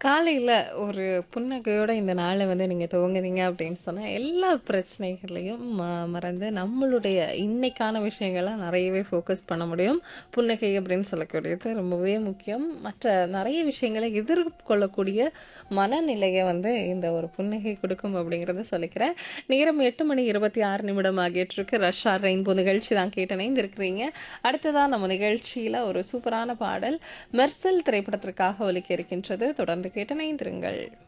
காலையில ஒரு புன்னகையோட இந்த நாள வந்து நீங்க துவங்குனீங்க அப்படின்னு சொன்னா, எல்லா பிரச்சனைகளையும் ம மறந்து நம்மளுடைய இன்னைக்கான விஷயங்கள நெறையவே ஃபோக்கஸ் பண்ண முடியும். புன்னகை அப்படின்னு சொல்லக்கூடியது ரொம்பவே முக்கியம். மற்ற நெறைய விஷயங்கள எதிர்கொள்ளக்கூடிய மனநிலைய வந்து இந்த ஒரு புன்னகை குடுக்கும் அப்படிங்கிறத சொல்லிக்கிறேன். நேரம் 8 மணி 26 நிமிடம் ஆகிட்டிருக்கு. ரஷ் ஆர் ரெயின்போ நிகழ்ச்சி தான் கேட்டு இணைந்திருக்கிறீங்க. அடுத்ததா நம்ம நிகழ்ச்சியில ஒரு சூப்பரான பாடல் மெர்சல் திரைப்படத்திற்காக ஒலிக்க இருக்கின்றது. தொடர்ந்து கேட்டு இணைந்திருங்கள்.